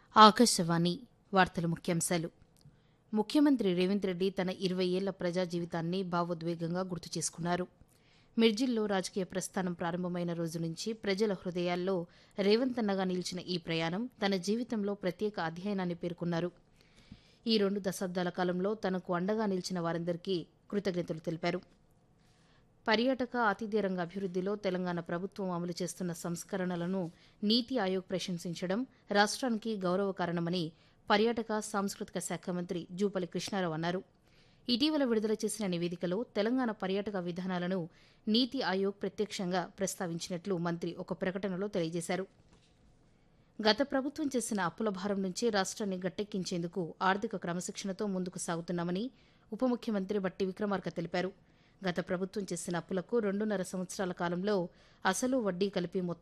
ఆకాశవాణి వార్తల ముఖ్యాంశాలు ముఖ్యమంత్రి రేవంత్ రెడ్డి తన ఇరవై ఏళ్ల ప్రజా జీవితాన్ని భావోద్వేగంగా గుర్తు చేసుకున్నారు మిర్జిల్లో రాజకీయ ప్రస్థానం ప్రారంభమైన రోజు నుంచి ప్రజల హృదయాల్లో రేవంత్ అన్నగా నిలిచిన ఈ ప్రయాణం తన జీవితంలో ప్రత్యేక అధ్యయనాన్ని పేర్కొన్నారు ఈ రెండు దశాబ్దాల కాలంలో తనకు అండగా నిలిచిన వారందరికీ కృతజ్ఞతలు తెలిపారు పర్యాటక ఆతిథ్య రంగ అభివృద్దిలో తెలంగాణ ప్రభుత్వం అమలు చేస్తున్న సంస్కరణలను నీతి ఆయోగ్ ప్రశంసించడం రాష్ట్రానికి గౌరవ కారణమని పర్యాటక సాంస్కృతిక శాఖ మంత్రి జూపల్లి కృష్ణారావు అన్నారు ఇటీవల విడుదల చేసిన నివేదికలో తెలంగాణ పర్యాటక విధానాలను నీతి ఆయోగ్ ప్రత్యక్షంగా ప్రస్తావించినట్లు మంత్రి ఒక ప్రకటనలో తెలియజేశారు గత ప్రభుత్వం చేసిన అప్పుల భారం నుంచి రాష్ట్రాన్ని గట్టెక్కించేందుకు ఆర్థిక క్రమశిక్షణతో ముందుకు సాగుతున్నామని ఉప ముఖ్యమంత్రి బట్టి విక్రమార్క తెలిపారు గత ప్రభుత్వం చేసిన అప్పులకు రెండున్నర సంవత్సరాల కాలంలో అసలు వడ్డీ కలిపి మొత్తం